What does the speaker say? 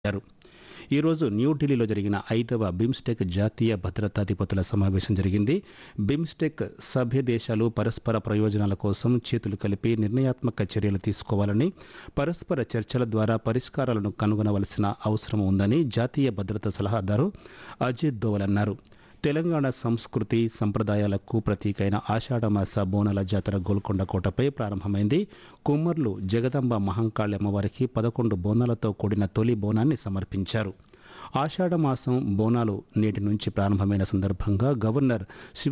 చేశారు ఈరోజు న్యూఢిల్లీలో జరిగిన ఐదవ బిమ్స్టెక్ జాతీయ భద్రతాధిపతుల సమావేశం జరిగింది బిమ్స్టెక్ సభ్య దేశాలు పరస్పర ప్రయోజనాల కోసం చేతులు కలిపి నిర్ణయాత్మక చర్యలు తీసుకోవాలని పరస్పర చర్చల ద్వారా పరిష్కారాలను కనుగొనవలసిన అవసరం ఉందని జాతీయ భద్రతా సలహాదారు అజిత్ దోవల్ అన్నారు తెలంగాణ సంస్కృతి సంప్రదాయాలకు ప్రతీకైన ఆషాఢమాస బోనాల జాతర గోల్కొండ కోటపై ప్రారంభమైంది కుమ్మర్లు జగదంబ మహంకాళి అమ్మవారికి పదకొండు బోనాలతో కూడిన తొలి బోనాన్ని సమర్పించారు ఆషాఢమాసం బోనాలు నేటి నుంచి ప్రారంభమైన సందర్భంగా గవర్నర్ శివ